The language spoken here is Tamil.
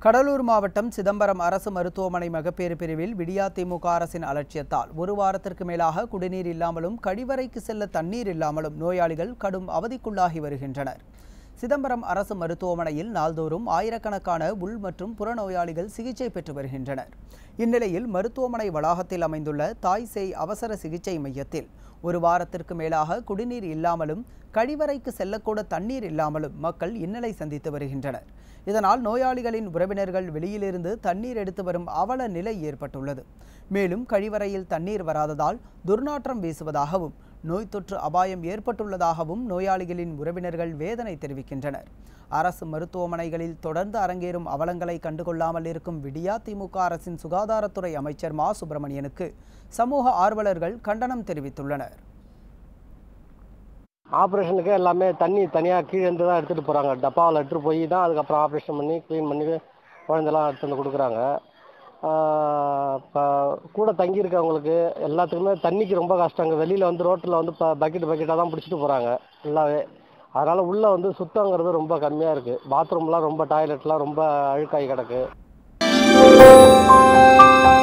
கடலூர் மாவட்டம் சிதம்பரம் அரசு மருத்துவமனை மகப்பேறு பிரிவில் விடியா திமுக அரசின் அலட்சியத்தால் ஒரு வாரத்திற்கு மேலாக குடிநீர் இல்லாமலும் கழிவறைக்கு செல்ல தண்ணீர் இல்லாமலும் நோயாளிகள் கடும் அவதிக்குள்ளாகி வருகின்றனர் சிதம்பரம் அரசு மருத்துவமனையில் நாள்தோறும் ஆயிரக்கணக்கான உள் மற்றும் புறநோயாளிகள் சிகிச்சை பெற்று வருகின்றனர் இந்நிலையில் மருத்துவமனை வளாகத்தில் அமைந்துள்ள தாய் சேய் அவசர சிகிச்சை மையத்தில் ஒரு வாரத்திற்கு மேலாக குடிநீர் இல்லாமலும் கழிவறைக்கு செல்லக்கூட தண்ணீர் இல்லாமலும் மக்கள் இன்னலை சந்தித்து வருகின்றனர் இதனால் நோயாளிகளின் உறவினர்கள் வெளியிலிருந்து தண்ணீர் எடுத்து வரும் அவல நிலை ஏற்பட்டுள்ளது மேலும் கழிவறையில் தண்ணீர் வராததால் துர்நாற்றம் வீசுவதாகவும் நோய் தொற்று அபாயம் ஏற்பட்டுள்ளதாகவும் நோயாளிகளின் உறவினர்கள் வேதனை தெரிவிக்கின்றனர் அரசு மருத்துவமனைகளில் தொடர்ந்து அரங்கேறும் அவலங்களை கண்டுகொள்ளாமல் இருக்கும் விடியா திமுக அரசின் சுகாதாரத்துறை அமைச்சர் மா சுப்பிரமணியனுக்கு சமூக ஆர்வலர்கள் கண்டனம் தெரிவித்துள்ளனர் ஆப்ரேஷனுக்கு எல்லாமே தண்ணி தனியாக கீழே இருந்து தான் எடுத்துகிட்டு போகிறாங்க டப்பாவில் எடுத்துகிட்டு போய் தான் அதுக்கப்புறம் ஆப்ரேஷன் பண்ணி க்ளீன் பண்ணி குழந்தெல்லாம் எடுத்து வந்து கொடுக்குறாங்க இப்போ கூட தங்கியிருக்கவங்களுக்கு எல்லாத்துக்குமே தண்ணிக்கு ரொம்ப கஷ்டங்க வெளியில் வந்து ரோட்டில் வந்து இப்போ பக்கெட் பக்கெட்டாக தான் பிடிச்சிட்டு போகிறாங்க ஃபுல்லாகவே அதனால் உள்ளே வந்து சுத்தங்கிறது ரொம்ப கம்மியாக இருக்குது பாத்ரூம்லாம் ரொம்ப டாய்லெட்லாம் ரொம்ப அழுக்காகி கிடக்கு